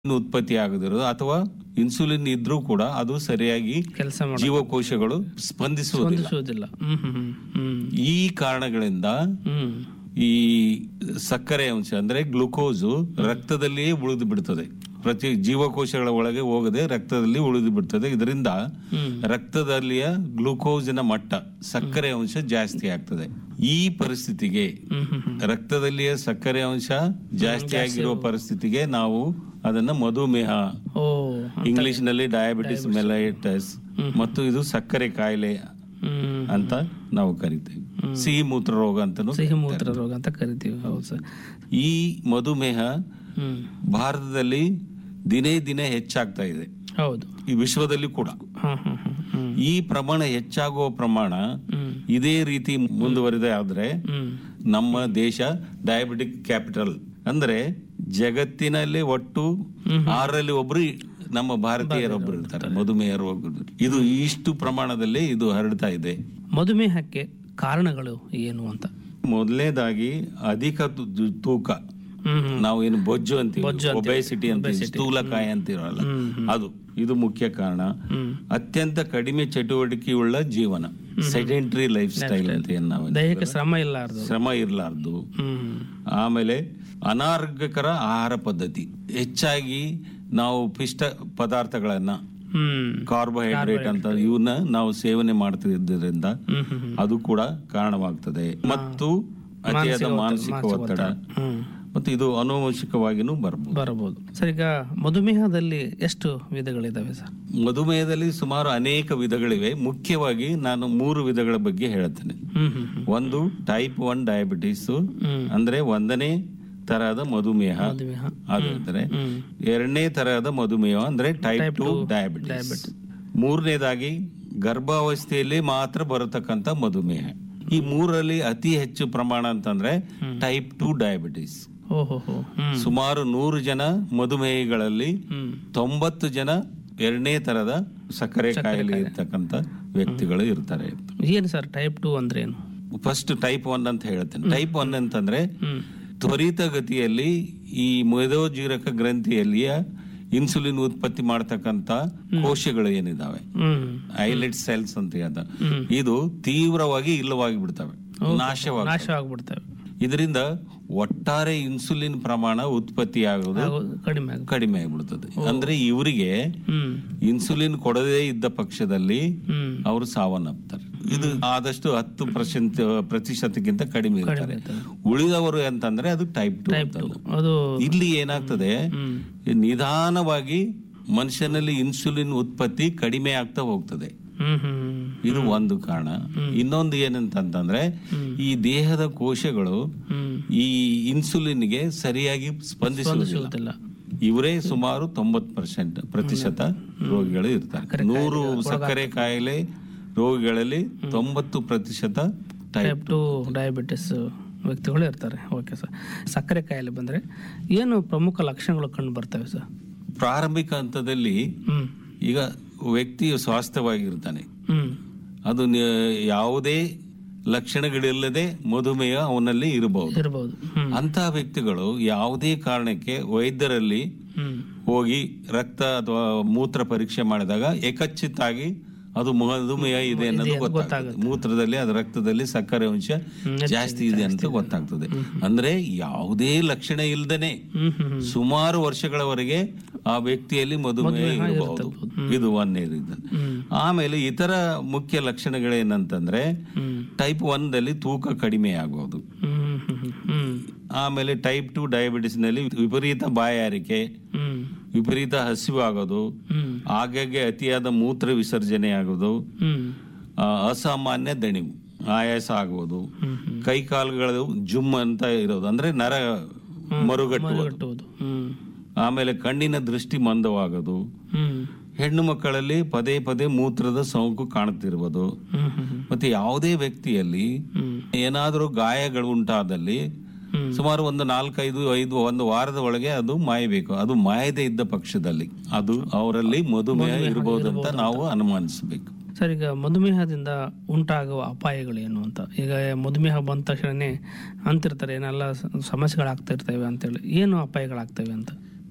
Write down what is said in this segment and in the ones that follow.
ಉತ್ಪತ್ತಿ ಆಗದಿರೋದು ಅಥವಾ ಇನ್ಸುಲಿನ್ ಇದ್ರೂ ಕೂಡ ಅದು ಸರಿಯಾಗಿ ಕೆಲಸ ಮಾಡಿ ಜೀವಕೋಶಗಳು ಸ್ಪಂದಿಸುವುದಿಲ್ಲ ಹೊಂದಿಸುವುದಿಲ್ಲ ಹ್ಮ್ ಹ್ಮ್ ಹ್ಮ್ ಈ ಕಾರಣಗಳಿಂದ ಹ್ಮ್ ಈ ಸಕ್ಕರೆ ಅಂಶ ಅಂದ್ರೆ ಗ್ಲುಕೋಸು ರಕ್ತದಲ್ಲಿಯೇ ಉಳಿದು ಬಿಡ್ತದೆ ಪ್ರತಿ ಜೀವಕೋಶಗಳ ಒಳಗೆ ಹೋಗದೆ ರಕ್ತದಲ್ಲಿ ಉಳಿದು ಬಿಡ್ತದೆ ಇದರಿಂದ ಹ್ಮ್ ರಕ್ತದಲ್ಲಿಯ ಗ್ಲುಕೋಸಿನ ಮಟ್ಟ ಸಕ್ಕರೆ ಅಂಶ ಜಾಸ್ತಿ ಆಗ್ತದೆ ಈ ಪರಿಸ್ಥಿತಿಗೆ ಹ್ಮ್ ಹ್ಮ್ ಹ್ಮ್ ರಕ್ತದಲ್ಲಿಯ ಸಕ್ಕರೆ ಅಂಶ ಜಾಸ್ತಿ ಆಗಿರುವ ಪರಿಸ್ಥಿತಿಗೆ ನಾವು ಅದನ್ನ ಮಧುಮೇಹ ಓ ಇಂಗ್ಲಿಷ್ ನಲ್ಲಿ ಡಯಾಬಿಟಿಸ್ ಮೆಲೈಟಸ್ ಮತ್ತು ಇದು ಸಕ್ಕರೆ ಕಾಯಿಲೆ ಹ್ಮ್ ಅಂತ ನಾವು ಕರಿತೇವೆ ಸಿಹಿ ಮೂತ್ರ ರೋಗ ಅಂತಾನು ಸಿಹಿ ಮೂತ್ರ ರೋಗ ಅಂತ ಕರಿತೀವಿ ಹೌದು ಸರ್ ಈ ಮಧುಮೇಹ ಹ್ಮ್ ಭಾರತದಲ್ಲಿ ದಿನೇ ದಿನೇ ಹೆಚ್ಚಾಗ್ತಾ ಇದೆ ಹೌದು ಈ ವಿಶ್ವದಲ್ಲಿ ಕೂಡ ಹ್ಮ್ ಹ್ಮ್ ಹ್ಮ್ ಹ್ಮ್ ಈ ಪ್ರಮಾಣ ಹೆಚ್ಚಾಗುವ ಪ್ರಮಾಣ ಹ್ಮ್ ಇದೇ ರೀತಿ ಮುಂದುವರಿದೆ ಆದ್ರೆ ಹ್ಮ್ ನಮ್ಮ ದೇಶ ಡಯಾಬಿಟಿಕ್ ಕ್ಯಾಪಿಟಲ್ ಅಂದ್ರೆ ಜಗತ್ತಿನಲ್ಲಿ ಒಟ್ಟು ಆರರಲ್ಲಿ ಒಬ್ರು ನಮ್ಮ ಭಾರತೀಯರೊಬ್ರು ಇರ್ತಾರೆ ಮಧುಮೇಹ ರೋಗ ಇದು ಇಷ್ಟು ಪ್ರಮಾಣದಲ್ಲಿ ಇದು ಹರಡ್ತಾ ಇದೆ ಮಧುಮೇಹಕ್ಕೆ ಕಾರಣಗಳು ಏನು ಅಂತ ಮೊದಲನೇದಾಗಿ ಅಧಿಕ ತು- ತು- ತೂಕ ಹ್ಮ್ ಹ್ಮ್ ನಾವು ಏನು ಬೊಜ್ಜು ಅಂತೀವಿ ಒಬೆಸಿಟಿ ಅಂತೀವಿ ಸ್ಥೂಲಕಾಯ ಅಂತಿರಲ್ಲ ಅದು ಇದು ಮುಖ್ಯ ಕಾರಣ ಹ್ಮ್ ಅತ್ಯಂತ ಕಡಿಮೆ ಚಟುವಟಿಕೆಯುಳ್ಳ ಜೀವನ ಸೆಡೆಂಟ್ರಿ ಲೈಫ್ ಸ್ಟೈಲ್ ಅಂತ ಏನ್ ನಾವು ದೈಹಿಕ ಶ್ರಮ ಇಲ್ಲಾರ್ದು ಶ್ರಮ ಇರಲಾರ್ದು ಹ್ಮ್ ಆಮೇಲೆ ಅನಾರೋಗ್ಯಕರ ಆಹಾರ ಪದ್ಧತಿ ಹೆಚ್ಚಾಗಿ ನಾವು ಪಿಷ್ಟ ಪದಾರ್ಥಗಳನ್ನ ಹ್ಮ್ ಕಾರ್ಬೋಹೈಡ್ರೇಟ್ ಅಂತ ಇವನ್ನ ನಾವು ಸೇವನೆ ಮಾಡ್ತಿದ್ದರಿಂದ ಹ್ಮ್ ಹ್ಮ್ ಹ್ಮ್ ಅದು ಕೂಡ ಕಾರಣವಾಗ್ತದೆ ಮತ್ತು ಅತಿಯಾದ ಮಾನಸಿಕ ಒತ್ತಡ ಹ್ಮ್ ಮತ್ತು ಇದು ಅನುವಂಶಿಕವಾಗಿನೂ ಬರಬಹುದು ಬರಬಹುದು ಸರ್ ಈಗ ಮಧುಮೇಹದಲ್ಲಿ ಎಷ್ಟು ವಿಧಗಳಿದಾವೆ ಸರ್ ಮಧುಮೇಹದಲ್ಲಿ ಸುಮಾರು ಅನೇಕ ವಿಧಗಳಿವೆ ಮುಖ್ಯವಾಗಿ ನಾನು ಮೂರು ವಿಧಗಳ ಬಗ್ಗೆ ಹೇಳ್ತೇನೆ ಹ್ಮ್ ಹ್ಮ್ ಹ್ಮ್ ಒಂದು ಟೈಪ್ ಒನ್ ಡಯಾಬಿಟಿಸ್ ಹ್ಮ್ ಅಂದ್ರೆ ಒಂದನೇ ತರಹದ ಮಧುಮೇಹ ಮಧುಮೇಹ ಅದು ಹೇಳ್ತಾರೆ ಹ್ಮ್ ಎರಡನೇ ತರಹದ ಮಧುಮೇಹ ಅಂದ್ರೆ ಟೈಪ್ ಟು ಡಯಾಬಿಟಿಸ್ ಮೂರನೇದಾಗಿ ಗರ್ಭಾವಸ್ಥೆಯಲ್ಲಿ ಮಾತ್ರ ಬರತಕ್ಕಂತ ಮಧುಮೇಹ ಈ ಮೂರಲ್ಲಿ ಅತಿ ಹೆಚ್ಚು ಪ್ರಮಾಣ ಅಂತಂದ್ರೆ ಟೈಪ್ ಟು ಡಯಾಬಿಟಿಸ್ ಓಹೋ ಹೋ ಹ್ಮ್ ಸುಮಾರು ನೂರು ಜನ ಮಧುಮೇಹಿಗಳಲ್ಲಿ ಹ್ಮ್ ತೊಂಬತ್ತು ಜನ ಎರಡನೇ ತರದ ಸಕ್ಕರೆ ಕಾಯಿಲೆ ಇರ್ತಕ್ಕಂತ ವ್ಯಕ್ತಿಗಳು ಇರ್ತಾರೆ ಏನು ಸರ್ ಟೈಪ್ ಟು ಅಂದ್ರೆ ಏನು ಫಸ್ಟ್ ಟೈಪ್ ಒನ್ ಅಂತ ಹೇಳ್ತೇನೆ ಟೈಪ್ ಒನ್ ಅಂತಂದ್ರೆ ಹ್ಮ್ ತ್ವರಿತಗತಿಯಲ್ಲಿ ಈ ಮೇದೋಜೀರಕ ಗ್ರಂಥಿಯಲ್ಲಿಯ ಇನ್ಸುಲಿನ್ ಉತ್ಪತ್ತಿ ಮಾಡತಕ್ಕಂತ ಕೋಶಗಳು ಏನಿದಾವೆ ಹ್ಮ್ ಐಲೆಟ್ ಸೆಲ್ಸ್ ಅಂತ ಹೇಳ್ತಾರೆ ಹ್ಮ್. ಇದು ತೀವ್ರವಾಗಿ ಇಲ್ಲವಾಗಿ ಬಿಡ್ತವೆ ನಾಶವಾಗಿ ನಾಶ ಆಗ್ಬಿಡ್ತವೆ ಇದರಿಂದ ಒಟ್ಟಾರೆ ಇನ್ಸುಲಿನ್ ಪ್ರಮಾಣ ಉತ್ಪತ್ತಿ ಆಗೋದು ಆಗೋ- ಕಡಿಮೆ ಆಗ ಕಡಿಮೆ ಆಗಿಬಿಡ್ತದೆ ಅಂದ್ರೆ ಇವರಿಗೆ ಹ್ಮ್ ಇನ್ಸುಲಿನ್ ಕೊಡದೇ ಇದ್ದ ಪಕ್ಷದಲ್ಲಿ ಹ್ಮ್ ಅವರು ಸಾವನ್ನಪ್ತಾರೆ ಇದು ಆದಷ್ಟು ಹತ್ತು ಪರ್ಸೆಂಟ್ ಪ್ರತಿಶತಕ್ಕಿಂತ ಕಡಿಮೆ ಇರ್ತಾರೆ ಉಳಿದವರು ಅಂತಂದ್ರೆ ಅದು ಟೈಪ್ ಟು ಅದು ಇಲ್ಲಿ ಏನಾಗ್ತದೆ ಹ್ಮ್ ನಿಧಾನವಾಗಿ ಮನುಷ್ಯನಲ್ಲಿ ಇನ್ಸುಲಿನ್ ಉತ್ಪತ್ತಿ ಕಡಿಮೆ ಆಗ್ತಾ ಹೋಗ್ತದೆ ಹ್ಮ್ ಹ್ಮ್ ಇದು ಒಂದು ಕಾರಣ ಇನ್ನೊಂದು ಏನಂತಂದ್ರೆ ಈ ದೇಹದ ಕೋಶಗಳು ಹ್ಮ್ ಈ ಇನ್ಸುಲಿನ್ಗೆ ಸರಿಯಾಗಿ ಸ್ಪಂದಿಸುವುದಿಲ್ಲ ಗೊತ್ತಿಲ್ಲ ಇವರೇ ಸುಮಾರು ತೊಂಬತ್ ಪರ್ಸೆಂಟ್ ಪ್ರತಿಶತ ರೋಗಿಗಳು ಇರ್ತಾರೆ ನೂರು ಸಕ್ಕರೆ ಕಾಯಿಲೆ ರೋಗಿಗಳಲ್ಲಿ ತೊಂಬತ್ತು ಪ್ರತಿಶತ ಟೈಪ್ ಟೈಪ್ ಟು ಡಯಾಬಿಟಿಸ್ ವ್ಯಕ್ತಿಗಳು ಇರ್ತಾರೆ ಓಕೆ ಸರ್ ಸಕ್ಕರೆ ಕಾಯಿಲೆ ಬಂದರೆ ಏನು ಪ್ರಮುಖ ಲಕ್ಷಣಗಳು ಕಂಡು ಬರ್ತವೆ ಸರ್ ಪ್ರಾರಂಭಿಕ ಹಂತದಲ್ಲಿ ಹ್ಮ್ ಈಗ ವ್ಯಕ್ತಿಯು ಸ್ವಾಸ್ಥ್ಯವಾಗಿರ್ತಾನೆ ಹ್ಮ್ ಅದು ನ- ಯಾವುದೇ ಲಕ್ಷಣಗಳಿಲ್ಲದೆ ಮಧುಮೇಹ ಅವನಲ್ಲಿ ಇರಬಹುದು ಇರ್ಬೋದು ಹ್ಮ್ ಅಂತಹ ವ್ಯಕ್ತಿಗಳು ಯಾವುದೇ ಕಾರಣಕ್ಕೆ ವೈದ್ಯರಲ್ಲಿ ಹ್ಮ್ ಹೋಗಿ ರಕ್ತ ಅಥವಾ ಮೂತ್ರ ಪರೀಕ್ಷೆ ಮಾಡಿದಾಗ ಏಕಚ್ಚಿತ್ತಾಗಿ ಅದು ಮಧುಮೇಹ ಇದೆ ಅನ್ನೋದು ಗೊತ್ತಾಗುತ್ತೆ ಮೂತ್ರದಲ್ಲಿ ಅದು ರಕ್ತದಲ್ಲಿ ಸಕ್ಕರೆ ಅಂಶ ಜಾಸ್ತಿ ಇದೆ ಅಂತ ಗೊತ್ತಾಗ್ತದೆ ಅಂದ್ರೆ ಯಾವುದೇ ಲಕ್ಷಣ ಇಲ್ದೇನೆ ಹ್ಮ್ ಹ್ಮ್ ಹ್ಮ್ ಸುಮಾರು ವರ್ಷಗಳವರೆಗೆ ಆ ವ್ಯಕ್ತಿಯಲ್ಲಿ ಮಧುಮೇಹ ಇರಬಹುದು ಇದು ಒಂದೇ ರೀಸನ್ ಹ್ಮ್ ಆಮೇಲೆ ಇತರ ಮುಖ್ಯ ಲಕ್ಷಣಗಳೇನಂತಂದ್ರೆ ಹ್ಮ್ ಟೈಪ್ ಒನ್ ದಲ್ಲಿ ತೂಕ ಕಡಿಮೆ ಆಗೋದು ಹ್ಮ್ ಹ್ಮ್ ಹ್ಮ್ ಹ್ಮ್ ಆಮೇಲೆ ಟೈಪ್ ಟು ಡಯಾಬಿಟಿಸ್ ನಲ್ಲಿ ವಿಪರೀತ ಬಾಯಾರಿಕೆ ಹ್ಮ್ ವಿಪರೀತ ಹಸಿವು ಆಗೋದು ಹ್ಮ್ ಆಗಾಗ್ಗೆ ಅತಿಯಾದ ಮೂತ್ರ ವಿಸರ್ಜನೆ ಆಗೋದು ಹ್ಮ್ ಆ, ಅಸಾಮಾನ್ಯ ದಣಿವು ಆಯಾಸ ಆಗುವುದು ಹ್ಮ್ ಹ್ಮ್ ಕೈ ಕಾಲುಗಳು ಜುಮ್ ಅಂತ ಇರೋದು ಅಂದ್ರೆ ನರ ಮರುಗಟ್ಟುವುದು ಕಟ್ಟುವುದು ಹ್ಮ್ ಆಮೇಲೆ ಕಣ್ಣಿನ ದೃಷ್ಟಿ ಮಂದವಾಗೋದು ಹ್ಮ್ ಹೆಣ್ಣು ಮಕ್ಕಳಲ್ಲಿ ಪದೇ ಪದೇ ಮೂತ್ರದ ಸೋಂಕು ಕಾಣುತ್ತಿರುವುದು ಹ್ಮ್ ಹ್ಮ್ ಹ್ಮ್ ಮತ್ತೆ ಯಾವುದೇ ವ್ಯಕ್ತಿಯಲ್ಲಿ ಹ್ಮ್ ಏನಾದರೂ ಗಾಯಗಳು ಉಂಟಾದಲ್ಲಿ ಹ್ಮ್. ಸುಮಾರು ಒಂದು ನಾಲ್ಕೈದು ಐದು ಒಂದು ವಾರದ ಒಳಗೆ ಅದು ಮಾಯಬೇಕು ಅದು ಮಾಯದೇ ಇದ್ದ ಪಕ್ಷದಲ್ಲಿ ಅದು ಅವರಲ್ಲಿ ಮಧುಮೇಹ ಇರಬಹುದು ಅಂತ ನಾವು ಅನುಮಾನಿಸಬೇಕು ಸರ್ ಈಗ ಮಧುಮೇಹದಿಂದ ಉಂಟಾಗುವ ಅಪಾಯಗಳೇನು ಅಂತ ಈಗ ಮಧುಮೇಹ ಬಂದ ತಕ್ಷಣನೇ ಅಂತಿರ್ತಾರೆ ಏನೆಲ್ಲ ಸ- ಸಮಸ್ಯೆಗಳಾಗ್ತಾ ಇರ್ತವೆ ಅಂತೇಳಿ ಏನು ಅಪಾಯಗಳಾಗ್ತವೆ ಅಂತ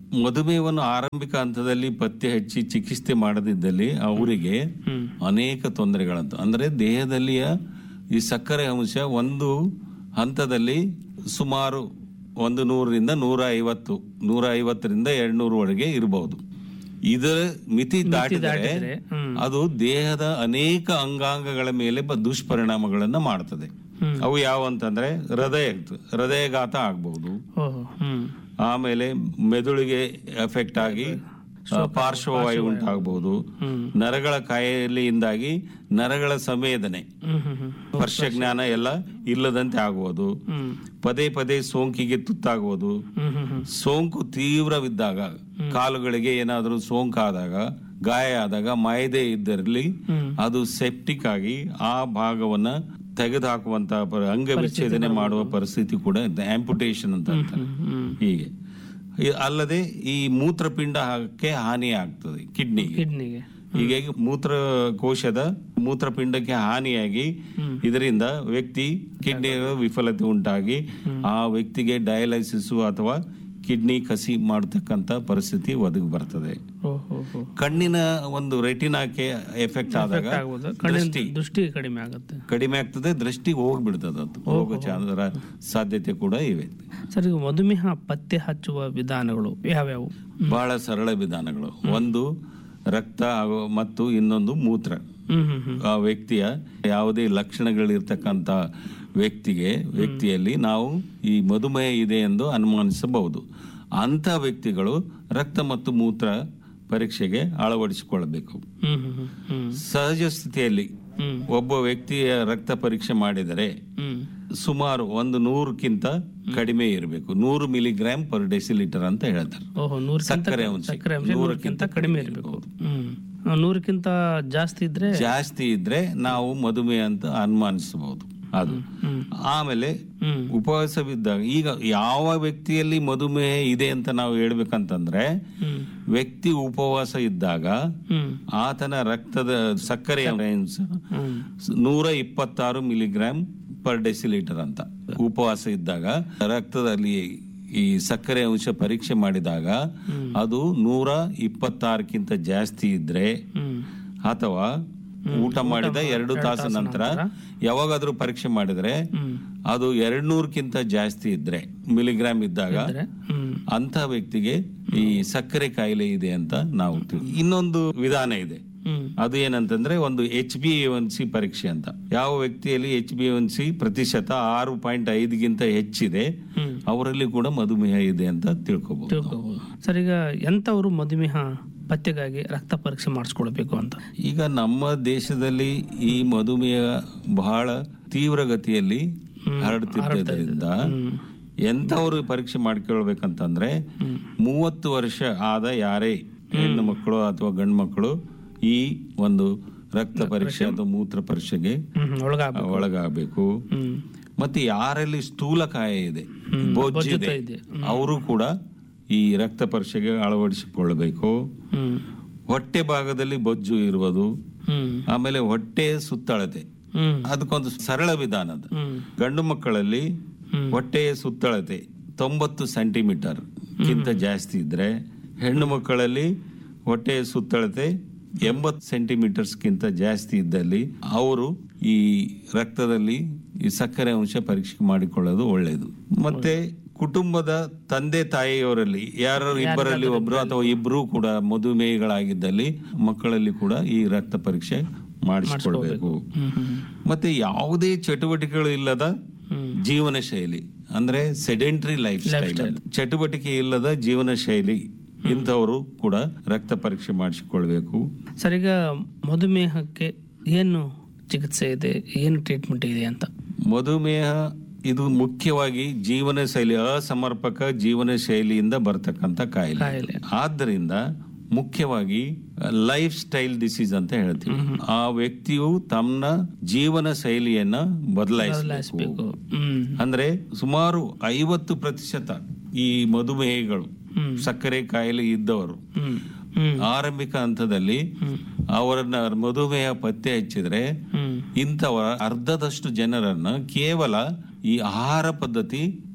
ಮಧುಮೇಹವನ್ನು ಆರಂಭಿಕ ಹಂತದಲ್ಲಿ ಪತ್ತೆ ಹಚ್ಚಿ ಚಿಕಿತ್ಸೆ ಮಾಡದಿದ್ದಲ್ಲಿ ಅವರಿಗೆ ಹ್ಮ್ ಅನೇಕ ತೊಂದರೆಗಳಂತ ಅಂದ್ರೆ ದೇಹದಲ್ಲಿಯ ಈ ಸಕ್ಕರೆ ಅಂಶ ಒಂದು ಹಂತದಲ್ಲಿ ಸುಮಾರು ಒಂದು ನೂರರಿಂದ ನೂರ ಐವತ್ತು ನೂರ ಐವತ್ತರಿಂದ ಎರಡ್ನೂರವರೆಗೆ ಇರಬಹುದು ಇದರ ಮಿತಿ ದಾಟಿದರೆ ದಾಟಿದ್ರೆ, ಹ್ಮ್. ಅದು ದೇಹದ ಅನೇಕ ಅಂಗಾಂಗಗಳ ಮೇಲೆ ಬ- ದುಷ್ಪರಿಣಾಮಗಳನ್ನ ಮಾಡ್ತದೆ ಹ್ಮ್. ಅವು ಯಾವ ಅಂತಂದ್ರೆ ಹೃದಯ ಹೃದಯಘಾತ ಆಗ್ಬಹುದು ಓಹೋ ಹ್ಮ್ ಆಮೇಲೆ ಮೆದುಳಿಗೆ ಎಫೆಕ್ಟ್ ಆಗಿ ಆ, ಪಾರ್ಶ್ವವಾಯು ಉಂಟಾಗಬಹುದು ಹ್ಮ್ ನರಗಳ ಕಾಯಿಲೆಯಿಂದಾಗಿ ನರಗಳ ಸಂವೇದನೆ ಹ್ಮ್ ಹ್ಮ್ ಹ್ಮ್ ಸ್ಪರ್ಶ ಜ್ಞಾನ ಎಲ್ಲ ಇಲ್ಲದಂತೆ ಆಗುವುದು ಹ್ಮ್ ಪದೇ ಪದೇ ಸೋಂಕಿಗೆ ತುತ್ತಾಗುವುದು ಹ್ಮ್ ಹ್ಮ್ ಹ್ಮ್ ಸೋಂಕು ತೀವ್ರವಿದ್ದಾಗ ಕಾಲುಗಳಿಗೆ ಏನಾದರೂ ಸೋಂಕಾದಾಗ ಗಾಯ ಆದಾಗ ಮಾಯದೆ ಇದ್ದರಲ್ಲಿ ಹ್ಮ್. ಅದು ಸೆಪ್ಟಿಕ್ ಆಗಿ ಆ ಭಾಗವನ್ನ ತೆಗೆದುಹಾಕುವಂತ ಅಂಗ ವಿಚ್ಛೇದನೆ ಮಾಡುವ ಪರಿಸ್ಥಿತಿ ಕೂಡ ಆಂಪುಟೇಷನ್ ಅಂತ ಅಂತಾರೆ ಹ್ಮ್ ಹೀಗೆ ಈ- ಅಲ್ಲದೆ ಈ ಮೂತ್ರಪಿಂಡಕ್ಕೆ ಹಾನಿ ಆಗ್ತದೆ ಕಿಡ್ನಿಗೆ ಕಿಡ್ನಿಗೆ ಹೀಗಾಗಿ ಮೂತ್ರಕೋಶದ ಮೂತ್ರಪಿಂಡಕ್ಕೆ ಹಾನಿಯಾಗಿ ಇದರಿಂದ ವ್ಯಕ್ತಿ ಕಿಡ್ನಿ ವಿಫಲತೆ ಉಂಟಾಗಿ ಆ ವ್ಯಕ್ತಿಗೆ ಡಯಾಲಿಸಿಸ್ ಅಥವಾ ಕಿಡ್ನಿ ಕಸಿ ಮಾಡತಕ್ಕಂತ ಪರಿಸ್ಥಿತಿ ಒದಗಿ ಬರ್ತದೆ ಓಹೋ ಹೋ ಕಣ್ಣಿನ ಒಂದು ರೆಟಿನಾಕ್ಕೆ ಎಫೆಕ್ಟ್ ಆದಾಗ ಆಗ್ಬೋದು ಕಣ್ಣಿನ ದೃಷ್ಟಿ ಕಡಿಮೆ ಆಗುತ್ತೆ ಕಡಿಮೆ ಆಗ್ತದೆ ದೃಷ್ಟಿ ಹೋಗ್ಬಿಡ್ತದೆ ಅದು ಹೋಗೋ ಚಾನ್ಸರ ಸಾಧ್ಯತೆ ಕೂಡ ಇವೆ ಸರ್ ಈಗ ಮಧುಮೇಹ ಪತ್ತೆ ಹಚ್ಚುವ ವಿಧಾನಗಳು ಯಾವ್ಯಾವು ಬಹಳ ಸರಳ ವಿಧಾನಗಳು ಒಂದು ರಕ್ತ ಹಾಗೂ- ಮತ್ತು ಇನ್ನೊಂದು ಮೂತ್ರ ಹ್ಮ್ ಹ್ಮ್ ಹ್ಮ್ ಆ ವ್ಯಕ್ತಿಯ ಯಾವುದೇ ಲಕ್ಷಣಗಳಿರ್ತಕ್ಕಂಥ ವ್ಯಕ್ತಿಗೆ ವ್ಯಕ್ತಿಯಲ್ಲಿ ನಾವು ಈ ಮಧುಮೇಹ ಇದೆ ಎಂದು ಅನುಮಾನಿಸಬಹುದು ಅಂಥ ವ್ಯಕ್ತಿಗಳು ರಕ್ತ ಮತ್ತು ಮೂತ್ರ ಪರೀಕ್ಷೆಗೆ ಅಳವಡಿಸಿಕೊಳ್ಳಬೇಕು ಹ್ಮ್ ಹ್ಮ್ ಹ್ಮ್ ಹ್ಮ್ ಸಹಜ ಸ್ಥಿತಿಯಲ್ಲಿ ಹ್ಮ್ ಒಬ್ಬ ವ್ಯಕ್ತಿಯ ರಕ್ತ ಪರೀಕ್ಷೆ ಮಾಡಿದರೆ ಹ್ಮ್ ಸುಮಾರು ಒಂದು ನೂರಕ್ಕಿಂತ ಕಡಿಮೆ ಇರಬೇಕು ನೂರು ಮಿಲಿಗ್ರಾಮ್ ಪರ್ ಡೆಸಿಲೀಟರ್ ಅಂತ ಹೇಳ್ತಾರೆ ಓಹೋ ನೂರಕ್ಕಿಂತ ಸಕ್ಕರೆ ಅಂಶ ಸಕ್ಕರೆ ಅಂಶ ನೂರಕ್ಕಿಂತ ಕಡಿಮೆ ಇರಬೇಕು ಹ್ಮ್ ಆ, ನೂರಕ್ಕಿಂತ ಜಾಸ್ತಿ ಇದ್ರೆ ಜಾಸ್ತಿ ಇದ್ರೆ ನಾವು ಮಧುಮೇಹ ಅಂತ ಅನುಮಾನಿಸಬಹುದು ಅದು ಹ್ಮ್ ಆಮೇಲೆ ಹ್ಮ್ ಉಪವಾಸವಿದ್ದಾಗ ಈಗ ಯಾವ ವ್ಯಕ್ತಿಯಲ್ಲಿ ಮಧುಮೇಹ ಇದೆ ಅಂತ ನಾವು ಹೇಳ್ಬೇಕಂತಂದ್ರೆ ಹ್ಮ್ ವ್ಯಕ್ತಿ ಉಪವಾಸ ಇದ್ದಾಗ ಹ್ಮ್ ಆತನ ರಕ್ತದ ಸಕ್ಕರೆಯ ರೇಂಜ್ ಹ್ಮ್ ನೂರ ಇಪ್ಪತ್ತಾರು ಮಿಲಿಗ್ರಾಮ್ ಪರ್ ಡೆಸಿಲೀಟರ್ ಅಂತ ಉಪವಾಸ ಇದ್ದಾಗ ರಕ್ತದಲ್ಲಿ ಈ ಸಕ್ಕರೆ ಅಂಶ ಪರೀಕ್ಷೆ ಮಾಡಿದಾಗ ಅದು ನೂರ ಇಪ್ಪತ್ತಾರಕ್ಕಿಂತ ಜಾಸ್ತಿ ಇದ್ರೆ ಹ್ಮ್ ಅಥವಾ ಊಟ ಮಾಡಿದ ಎರಡು ತಾಸು ನಂತರ ಯಾವಾಗಾದ್ರೂ ಪರೀಕ್ಷೆ ಮಾಡಿದ್ರೆ ಹ್ಮ್ ಅದು ಎರಡ್ ನೂರಕ್ಕಿಂತ ಜಾಸ್ತಿ ಇದ್ರೆ ಮಿಲಿಗ್ರಾಮ್ ಇದ್ದಾಗ ಅಂದ್ರೆ ಹ್ಮ್ ಅಂತ ವ್ಯಕ್ತಿಗೆ ಈ ಸಕ್ಕರೆ ಕಾಯಿಲೆ ಇದೆ ಅಂತ ನಾವು ತಿಳ್- ಇನ್ನೊಂದು ವಿಧಾನ ಇದೆ ಹ್ಮ್ ಅದು ಏನಂತಂದ್ರೆ ಒಂದು ಎಚ್ ಬಿ ಎನ್ ಸಿ ಪರೀಕ್ಷೆ ಅಂತ ಯಾವ ವ್ಯಕ್ತಿಯಲ್ಲಿ ಎಚ್ ಬಿ ಎನ್ ಸಿ ಪ್ರತಿಶತ ಆರು ಪಾಯಿಂಟ್ ಐದಕ್ಕಿಂತ ಹೆಚ್ಚಿದೆ ಹ್ಮ್ ಅವರಲ್ಲಿ ಕೂಡ ಮಧುಮೇಹ ಇದೆ ಅಂತ ತಿಳ್ಕೊಬಹುದು ತಿಳ್ಕೊಬಹುದು ಸರ್ ಈಗ ಎಂತವರು ಮಧುಮೇಹ ಪತ್ತೆಗಾಗಿ ರಕ್ತ ಪರೀಕ್ಷೆ ಮಾಡಿಸ್ಕೊಳ್ಬೇಕು ಅಂತ ಈಗ ನಮ್ಮ ದೇಶದಲ್ಲಿ ಈ ಮಧುಮೇಹ ಬಹಳ ತೀವ್ರಗತಿಯಲ್ಲಿ ಹರಡುತ್ತಿದ್ದರಿಂದ ಹ್ಮ್ ಎಂಥವ್ರು ಪರೀಕ್ಷೆ ಮಾಡ್ಕೊಳ್ಬೇಕಂತಂದ್ರೆ ಮೂವತ್ತು ವರ್ಷ ಆದ ಯಾರೇ ಹೆಣ್ಣು ಮಕ್ಕಳು ಅಥವಾ ಗಂಡು ಮಕ್ಕಳು ಈ ಒಂದು ರಕ್ತ ಪರೀಕ್ಷೆ ಅಥವಾ ಮೂತ್ರ ಪರೀಕ್ಷೆಗೆ ಹ್ಮ್ ಹ್ಮ್ ಒಳಗಾಗ ಒಳಗಾಗಬೇಕು ಹ್ಮ್ ಮತ್ತೆ ಯಾರಲ್ಲಿ ಸ್ಥೂಲಕಾಯ ಇದೆ ಬೊಜ್ಜಿದೆ ಇದೆ. ಅವರು ಕೂಡ ಈ ರಕ್ತ ಪರೀಕ್ಷೆಗೆ ಅಳವಡಿಸಿಕೊಳ್ಳಬೇಕು ಹ್ಮ್ ಹೊಟ್ಟೆ ಭಾಗದಲ್ಲಿ ಬೊಜ್ಜು ಇರುವುದು ಹ್ಮ್ ಆಮೇಲೆ ಹೊಟ್ಟೆ ಸುತ್ತಳತೆ ಹ್ಮ್ ಅದಕ್ಕೊಂದು ಸರಳ ವಿಧಾನದ ಹ್ಮ್ ಗಂಡು ಮಕ್ಕಳಲ್ಲಿ ಹ್ಮ್. ಹೊಟ್ಟೆಯ ಸುತ್ತಳತೆ ತೊಂಬತ್ತು ಸೆಂಟಿಮೀಟರ್ ಗಿಂತ ಜಾಸ್ತಿ ಇದ್ರೆ ಹೆಣ್ಣು ಮಕ್ಕಳಲ್ಲಿ ಹೊಟ್ಟೆಯ ಸುತ್ತಳತೆ ಎಂಬತ್ತು ಸೆಂಟಿಮೀಟರ್ಸ್ಗಿಂತ ಜಾಸ್ತಿ ಇದ್ದಲ್ಲಿ ಅವರು ಈ ರಕ್ತದಲ್ಲಿ ಈ ಸಕ್ಕರೆ ಅಂಶ ಪರೀಕ್ಷೆ ಮಾಡಿಕೊಳ್ಳೋದು ಒಳ್ಳೆಯದು ಮತ್ತೆ ಕುಟುಂಬದ ತಂದೆ ತಾಯಿಯವರಲ್ಲಿ ಯಾರು ಇಬ್ಬರಲ್ಲಿ ಒಬ್ರು ಅಥವಾ ಇಬ್ರು ಕೂಡ ಮಧುಮೇಹಗಳಾಗಿದ್ದಲ್ಲಿ ಮಕ್ಕಳಲ್ಲಿ ಕೂಡ ಈ ರಕ್ತ ಪರೀಕ್ಷೆ ಮಾಡಿಸಿಕೊಳ್ಬೇಕು ಹ್ಮ್ ಹ್ಮ್ ಮತ್ತೆ ಯಾವುದೇ ಚಟುವಟಿಕೆಗಳು ಇಲ್ಲದ ಹ್ಮ್ ಜೀವನ ಶೈಲಿ ಅಂದ್ರೆ ಸೆಡೆಂಟ್ರಿ ಲೈಫ್ ಸ್ಟೈಲ್ ಚಟುವಟಿಕೆ ಇಲ್ಲದ ಜೀವನ ಶೈಲಿ ಇಂಥವರು ಕೂಡ ರಕ್ತ ಪರೀಕ್ಷೆ ಮಾಡಿಸಿಕೊಳ್ಬೇಕು ಸರ್ ಈಗ ಮಧುಮೇಹಕ್ಕೆ ಏನು ಚಿಕಿತ್ಸೆ ಇದೆ ಏನು ಟ್ರೀಟ್ಮೆಂಟ್ ಇದೆ ಅಂತ ಮಧುಮೇಹ ಇದು ಮುಖ್ಯವಾಗಿ ಜೀವನ ಶೈಲಿ ಅಸಮರ್ಪಕ ಜೀವನ ಶೈಲಿಯಿಂದ ಬರ್ತಕ್ಕಂಥ ಕಾಯಿಲೆ ಕಾಯಿಲೆ ಆದ್ದರಿಂದ ಮುಖ್ಯವಾಗಿ ಲೈಫ್ ಸ್ಟೈಲ್ ಡಿಸೀಸ್ ಅಂತ ಹೇಳ್ತೀವಿ ಆ ವ್ಯಕ್ತಿಯು ತಮ್ಮ ಜೀವನ ಶೈಲಿಯನ್ನ ಬದಲಾಯಿಸಬೇಕು ಬೇಕು ಹ್ಮ್ ಅಂದ್ರೆ ಸುಮಾರು ಐವತ್ತು ಪ್ರತಿಶತ ಈ ಮಧುಮೇಹಗಳು ಹ್ಮ್. ಸಕ್ಕರೆ ಕಾಯಿಲೆ ಇದ್ದವರು ಹ್ಮ್ ಹ್ಮ್ ಆರಂಭಿಕ ಹಂತದಲ್ಲಿ ಅವರನ್ನ ಮಧುಮೇಹ ಪತ್ತೆ ಹಚ್ಚಿದ್ರೆ ಹ್ಮ್ ಇಂಥವರ ಅರ್ಧದಷ್ಟು ಜನರನ್ನ ಕೇವಲ ಈ ಆಹಾರ ಪದ್ಧತಿ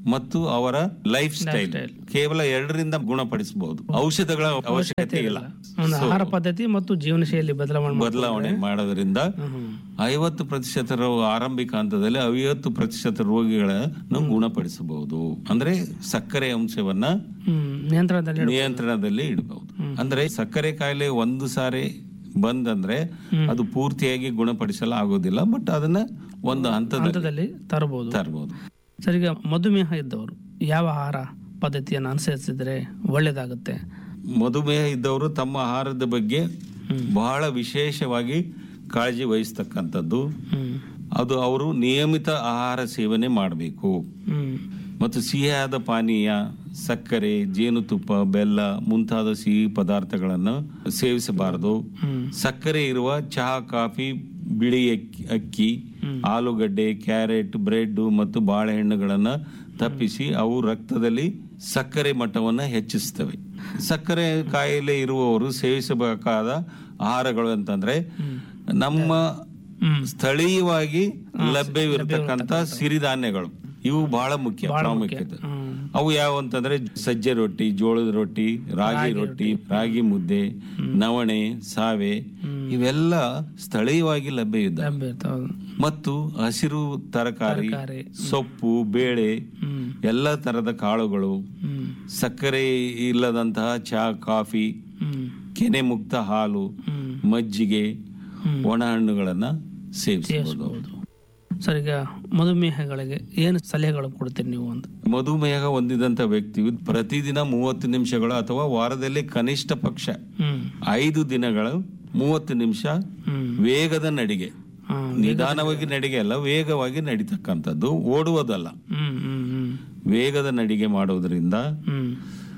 ಮತ್ತು ಅವರ ಲೈಫ್ ಸ್ಟೈಲ್ ಕೇವಲ ಎರಡರಿಂದ ಗುಣಪಡಿಸಬಹುದು ಔಷಧಗಳ ಅವಶ್ಯಕತೆ ಇಲ್ಲ ಒಂದು ಆಹಾರ ಪದ್ಧತಿ ಮತ್ತು ಜೀವನ ಶೈಲಿ ಬದಲಾವಣೆ ಮಾಡ್ಕೊಳ್ಳೋದು. ಬದಲಾವಣೆ ಮಾಡೋದ್ರಿಂದ ಹ್ಮ್. ಐವತ್ತು ಪ್ರತಿಶತ ರೋ- ಆರಂಭಿಕ ಹಂತದಲ್ಲಿ ಐವತ್ತು ಪ್ರತಿಶತ ರೋಗಿಗಳನ್ನು ಗುಣಪಡಿಸಬಹುದು ಅಂದ್ರೆ ಸಕ್ಕರೆ ಅಂಶವನ್ನ ಹ್ಮ್ ನಿಯಂತ್ರಣದಲ್ಲಿ ಇಡು- ನಿಯಂತ್ರಣದಲ್ಲಿ ಇಡಬಹುದು ಅಂದ್ರೆ ಸಕ್ಕರೆ ಕಾಯಿಲೆ ಒಂದು ಸಾರಿ ಬಂದಂದ್ರೆ ಅದು ಪೂರ್ತಿಯಾಗಿ ಗುಣಪಡಿಸಲು ಆಗೋದಿಲ್ಲ ಬಟ್ ಅದನ್ನ ಒಂದು ಹಂತದಲ್ಲಿ ಹಂತದಲ್ಲಿ ತರಬಹುದು ತರಬಹುದು ಸರ್ ಈಗ ಮಧುಮೇಹ ಇದ್ದವರು ಯಾವ ಆಹಾರ ಪದ್ಧತಿಯನ್ನು ಅನುಸರಿಸಿದ್ರೆ ಒಳ್ಳೇದಾಗುತ್ತೆ ಮಧುಮೇಹ ಇದ್ದವರು ತಮ್ಮ ಆಹಾರದ ಬಗ್ಗೆ ಬಹಳ ವಿಶೇಷವಾಗಿ ಕಾಳಜಿ ವಹಿಸ್ತಕ್ಕಂಥದ್ದು ಹ್ಮ್ ಅದು ಅವರು ನಿಯಮಿತ ಆಹಾರ ಸೇವನೆ ಮಾಡಬೇಕು ಹ್ಮ್ ಮತ್ತು ಸಿಹಿಯಾದ ಪಾನೀಯ ಸಕ್ಕರೆ ಜೇನುತುಪ್ಪ ಬೆಲ್ಲ ಮುಂತಾದ ಸಿಹಿ ಪದಾರ್ಥಗಳನ್ನು ಸೇವಿಸಬಾರದು ಹ್ಮ್ ಸಕ್ಕರೆ ಇರುವ ಚಹಾ ಕಾಫಿ ಬಿಳಿ ಅಕ್ಕಿ ಅಕ್ಕಿ ಆಲೂಗಡ್ಡೆ ಕ್ಯಾರೆಟ್ ಬ್ರೆಡ್ ಮತ್ತು ಬಾಳೆಹಣ್ಣುಗಳನ್ನು ತಪ್ಪಿಸಿ ಅವು ರಕ್ತದಲ್ಲಿ ಸಕ್ಕರೆ ಮಟ್ಟವನ್ನು ಹೆಚ್ಚಿಸ್ತವೆ ಸಕ್ಕರೆ ಕಾಯಿಲೆ ಇರುವವರು ಸೇವಿಸಬೇಕಾದ ಆಹಾರಗಳು ಅಂತಂದ್ರೆ ನಮ್ಮ ಹ್ಮ್ ಸ್ಥಳೀಯವಾಗಿ ಲಭ್ಯವಿರತಕ್ಕಂತ ಸಿರಿಧಾನ್ಯಗಳು ಇವು ಬಹಳ ಮುಖ್ಯ ಪ್ರಾಮುಖ್ಯತೆ ಹ್ಮ್ ಅವು ಯಾವ ಅಂತಂದ್ರೆ ಸಜ್ಜೆ ರೊಟ್ಟಿ ಜೋಳದ ರೊಟ್ಟಿ ರಾಗಿ ರೊಟ್ಟಿ ರಾಗಿ ಮುದ್ದೆ ನವಣೆ ಸಾವೆ ಇವೆಲ್ಲ ಸ್ಥಳೀಯವಾಗಿ ಲಭ್ಯ ಇದ್ದಾವೆ ಲಭ್ಯ ಇರ್ತಾವೆ. ಮತ್ತು ಹಸಿರು ತರಕಾರಿ ತರಕಾರಿ. ಸೊಪ್ಪು ಬೇಳೆ ಹ್ಮ್ ಎಲ್ಲ ತರದ ಕಾಳುಗಳು ಹ್ಮ್ ಸಕ್ಕರೆ ಇಲ್ಲದಂತಹ ಚಹಾ ಕಾಫಿ ಹ್ಮ್ ಕೆನೆ ಮುಕ್ತ ಹಾಲು ಹ್ಮ್ ಮಜ್ಜಿಗೆ ಹ್ಮ್. ಒಣ ಹಣ್ಣುಗಳನ್ನ ಸೇವಿಸಬಹುದು ಸೇವಿಸಬಹುದು ಸರ್ ಈಗ ಮಧುಮೇಹಗಳಿಗೆ ಏನು ಸಲಹೆಗಳು ಕೊಡ್ತೀರಿ ನೀವು ಅಂತ ಮಧುಮೇಹ ಹೊಂದಿದಂತ ವ್ಯಕ್ತಿಯು ಪ್ರತಿದಿನ ಮೂವತ್ತು ನಿಮಿಷಗಳು ಅಥವಾ ವಾರದಲ್ಲಿ ಕನಿಷ್ಠ ಪಕ್ಷ ಹ್ಮ್ ಐದು ದಿನಗಳು ಮೂವತ್ತು ನಿಮಿಷ ಹ್ಮ್ ವೇಗದ ನಡಿಗೆ ಹಾ, ನಿಧಾನವಾಗಿ ನಡಿಗೆ ಅಲ್ಲ ವೇಗವಾಗಿ ನಡೀತಕ್ಕಂಥದ್ದು ಓಡುವುದಲ್ಲ ಹ್ಮ್ ಹ್ಮ್ ಹ್ಮ್ ವೇಗದ ನಡಿಗೆ ಮಾಡುವುದರಿಂದ ಹ್ಮ್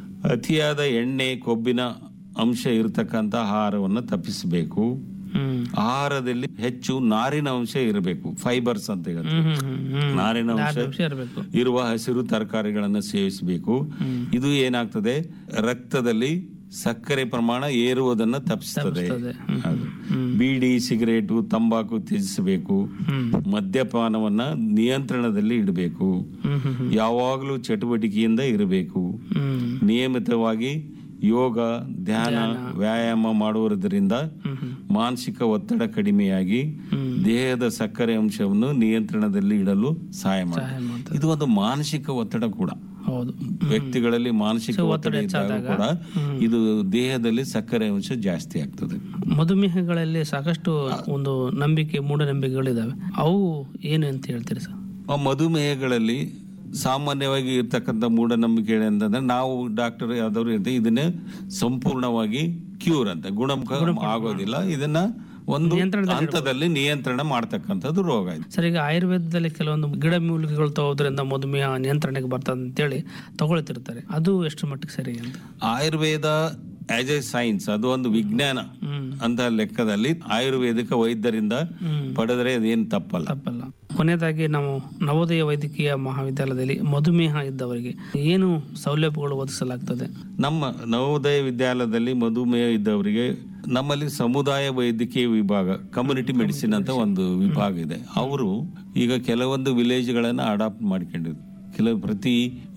ಅತಿಯಾದ ಎಣ್ಣೆ ಕೊಬ್ಬಿನ ಅಂಶ ಇರತಕ್ಕಂಥ ಆಹಾರವನ್ನು ತಪ್ಪಿಸಬೇಕು ಹ್ಮ್ ಆಹಾರದಲ್ಲಿ ಹೆಚ್ಚು ನಾರಿನ ಅಂಶ ಇರಬೇಕು ಫೈಬರ್ಸ್ ಅಂತ ಹೇಳ್ತೀವಿ ಹ್ಮ್ ಹ್ಮ್ ಹ್ಮ್ ನಾರಿನ ಅಂಶ ನಿಮಿಷ ಇರಬೇಕು ಇರುವ ಹಸಿರು ತರಕಾರಿಗಳನ್ನು ಸೇವಿಸಬೇಕು ಇದು ಏನಾಗ್ತದೆ ರಕ್ತದಲ್ಲಿ ಸಕ್ಕರೆ ಪ್ರಮಾಣ ಏರುವುದನ್ನ ತಪ್ಪಿಸ್ತದೆ ತಪ್ಪಿಸ್ತದೆ. ಹ್ಮ್. ಹೌದು. ಬೀಡಿ ಸಿಗರೇಟು ತಂಬಾಕು ತ್ಯಜಿಸಬೇಕು ಹ್ಮ್ ಮದ್ಯಪಾನವನ್ನ ನಿಯಂತ್ರಣದಲ್ಲಿ ಇಡಬೇಕು ಹ್ಮ್ ಹ್ಮ್ ಹ್ಮ್ ಯಾವಾಗಲೂ ಚಟುವಟಿಕೆಯಿಂದ ಇರಬೇಕು ಹ್ಮ್ ನಿಯಮಿತವಾಗಿ ಯೋಗ ಧ್ಯಾನ ವ್ಯಾಯಾಮ ಮಾಡುವುದರಿಂದ ಹ್ಮ್ ಹ್ಮ್ ಮಾನಸಿಕ ಒತ್ತಡ ಕಡಿಮೆಯಾಗಿ ಹ್ಮ್. ದೇಹದ ಸಕ್ಕರೆ ಅಂಶವನ್ನು ನಿಯಂತ್ರಣದಲ್ಲಿ ಇಡಲು ಸಹಾಯ ಸಹಾಯ ಮಾಡುತ್ತೆ ಮಾಡ್ತದೆ ಇದು ಒಂದು ಮಾನಸಿಕ ಒತ್ತಡ ಕೂಡ ಹೌದು ವ್ಯಕ್ತಿಗಳಲ್ಲಿ ಮಾನಸಿಕ ಒತ್ತಡ ಇದ್ದಾಗ ಕೂಡ ಇದು ದೇಹದಲ್ಲಿ ಸಕ್ಕರೆ ಅಂಶ ಜಾಸ್ತಿ ಆಗ್ತದೆ ಮಧುಮೇಹಗಳಲ್ಲಿ ಸಾಕಷ್ಟು ಒಂದು ನಂಬಿಕೆ ಮೂಢನಂಬಿಕೆಗಳಿದಾವೆ ಅವು ಏನು ಅಂತ ಹೇಳ್ತೀರಿ ಸರ್ ಆ ಮಧುಮೇಹಗಳಲ್ಲಿ ಸಾಮಾನ್ಯವಾಗಿ ಇರ್ತಕ್ಕಂಥ ಮೂಢನಂಬಿಕೆ ಅಂತಂದ್ರೆ ನಾವು ಡಾಕ್ಟರ್ ಯಾವ್ದಾದ್ರು ಇರ್ತೀವಿ ಇದನ್ನ ಸಂಪೂರ್ಣವಾಗಿ ಕ್ಯೂರ್ ಅಂತ ಗುಣಮುಖ ಆಗೋದಿಲ್ಲ ಇದನ್ನ ಒಂದು ಹಂತದಲ್ಲಿ ನಿಯಂತ್ರಣ ಮಾಡ್ತಕ್ಕಂಥದ್ದು ರೋಗ ಇದು ಸರ್ ಈಗ ಆಯುರ್ವೇದದಲ್ಲಿ ಕೆಲವೊಂದು ಗಿಡ ಮೂಲಿಕೆಗಳು ತಗೋದ್ರಿಂದ ಮಧುಮೇಹ ನಿಯಂತ್ರಣಕ್ಕೆ ಬರ್ತದೆ ಅಂತೇಳಿ ತಗೊಳ್ತಿರ್ತಾರೆ ಅದು ಎಷ್ಟು ಮಟ್ಟಿಗೆ ಸರಿ ಅಂತ ಆಯುರ್ವೇದ ಆಸ್ ಎ ಸೈನ್ಸ್ ಅದು ಒಂದು ವಿಜ್ಞಾನ ಹ್ಮ್ ಅಂತ ಲೆಕ್ಕದಲ್ಲಿ ಆಯುರ್ವೇದಿಕ ವೈದ್ಯರಿಂದ ಹ್ಮ್ ಪಡೆದ್ರೆ ಅದೇನು ತಪ್ಪಲ್ಲ ತಪ್ಪಲ್ಲ ಕೊನೆಯದಾಗಿ ನಾವು ನವೋದಯ ವೈದ್ಯಕೀಯ ಮಹಾವಿದ್ಯಾಲಯದಲ್ಲಿ ಮಧುಮೇಹ ಇದ್ದವರಿಗೆ ಏನು ಸೌಲಭ್ಯಗಳು ಒದಗಿಸಲಾಗ್ತದೆ ನಮ್ಮ ನವೋದಯ ವಿದ್ಯಾಲಯದಲ್ಲಿ ಮಧುಮೇಹ ಇದ್ದವರಿಗೆ ನಮ್ಮಲ್ಲಿ ಸಮುದಾಯ ವೈದ್ಯಕೀಯ ವಿಭಾಗ ಕಮ್ಯುನಿಟಿ ಮೆಡಿಸಿನ್ ಅಂತ ಒಂದು ವಿಭಾಗ ಇದೆ ಅವರು ಈಗ ಕೆಲವೊಂದು ವಿಲೇಜ್ಗಳನ್ನ ಅಡಾಪ್ಟ್ ಮಾಡ್ಕೊಂಡಿದ್ರು ಕೆಲವು ಪ್ರತಿ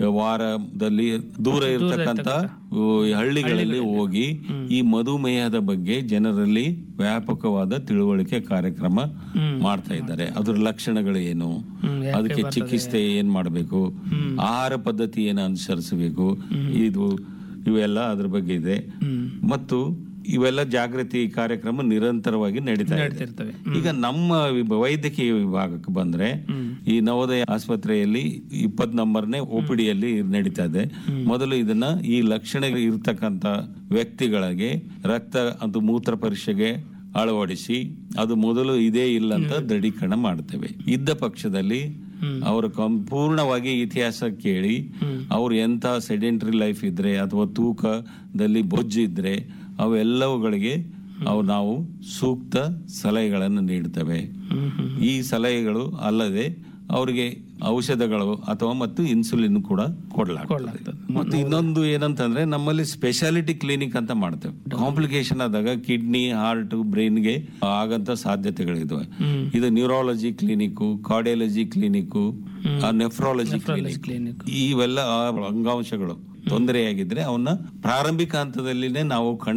ವಾರದಲ್ಲಿ ದೂರ ಇರತಕ್ಕಂತ ಹಳ್ಳಿಗಳಲ್ಲಿ ಹೋಗಿ ಈ ಮಧುಮೇಹದ ಬಗ್ಗೆ ಜನರಲ್ಲಿ ವ್ಯಾಪಕವಾದ ತಿಳುವಳಿಕೆ ಕಾರ್ಯಕ್ರಮ ಹ್ಮ್. ಮಾಡ್ತಾ ಇದ್ದಾರೆ ಅದ್ರ ಲಕ್ಷಣಗಳು ಏನು ಹ್ಮ್, ಯಾಕೆ ಅದಕ್ಕೆ ಚಿಕಿತ್ಸೆ ಏನ್ ಮಾಡಬೇಕು ಆಹಾರ ಪದ್ಧತಿ ಏನು ಅನುಸರಿಸಬೇಕು ಇದು ಇವೆಲ್ಲ ಅದ್ರ ಬಗ್ಗೆ ಇದೆ ಹ್ಮ್ ಮತ್ತು ಇವೆಲ್ಲ ಜಾಗೃತಿ ಕಾರ್ಯಕ್ರಮ ನಿರಂತರವಾಗಿ ನಡೀತಾ ಇದೆ ನಡೀತಿರ್ತವೆ ಈಗ ನಮ್ಮ ವಿಭ- ವೈದ್ಯಕೀಯ ವಿಭಾಗಕ್ಕೆ ಬಂದ್ರೆ ಹ್ಮ್. ಈ ನವೋದಯ ಆಸ್ಪತ್ರೆಯಲ್ಲಿ ಇಪ್ಪತ್ ನಂಬರ್ನೇ ಯಲ್ಲಿ ನಡೀತಾ ಇದೆ ಮೊದಲು ಇದನ್ನ ಈ ಲಕ್ಷಣ ಇರ್ತಕ್ಕಂತ ವ್ಯಕ್ತಿಗಳಿಗೆ ರಕ್ತ ಅದು ಮೂತ್ರ ಪರೀಕ್ಷೆಗೆ ಅಳವಡಿಸಿ ಅದು ಮೊದಲು ಇದೇ ಇಲ್ಲ ಅಂತ ದೃಢೀಕರಣ ಮಾಡ್ತೇವೆ ಇದ್ದ ಪಕ್ಷದಲ್ಲಿ ಹ್ಮ್. ಅವರ ಸಂಪೂರ್ಣವಾಗಿ ಇತಿಹಾಸ ಕೇಳಿ ಅವ್ರು ಎಂತ ಸೆಡೆಂಟ್ರಿ ಲೈಫ್ ಇದ್ರೆ ಅಥವಾ ತೂಕದಲ್ಲಿ ಬೊಜ್ಜು ಇದ್ರೆ ಅವೆಲ್ಲವುಗಳಿಗೆ ಅವು ನಾವು ಸೂಕ್ತ ಸಲಹೆಗಳನ್ನು ನೀಡ್ತೇವೆ ಹ್ಮ್ ಹ್ಮ್ ಈ ಸಲಹೆಗಳು ಅಲ್ಲದೆ ಅವರಿಗೆ ಔಷಧಗಳು ಅಥವಾ ಮತ್ತು ಇನ್ಸುಲಿನ್ ಕೂಡ ಕೊಡ್ಲಾಗ್ತದೆ ಕೊಡ್ಲಾಗ್ತದೆ. ಮತ್ತು ಇನ್ನೊಂದು ಏನಂತಂದ್ರೆ ನಮ್ಮಲ್ಲಿ ಸ್ಪೆಷಾಲಿಟಿ ಕ್ಲಿನಿಕ್ ಅಂತ ಮಾಡ್ತೇವೆ ಕಾಂಪ್ಲಿಕೇಶನ್ ಆದಾಗ ಕಿಡ್ನಿ ಹಾರ್ಟ್ ಬ್ರೈನ್ಗೆ ಆಗಂತ ಸಾಧ್ಯತೆಗಳಿದಾವೆ ಹ್ಮ್. ಇದು neurology clinic cardiology clinic nephrology clinic clinic ಇವೆಲ್ಲ ಆ ಅಂಗಾಂಶಗಳು ತೊಂದರೆಯಾಗಿದ್ರೆ ಅವನ್ನ ಪ್ರಾರಂಭಿಕ ಹಂತದಲ್ಲಿನೇ ನಾವು ಕಂಡು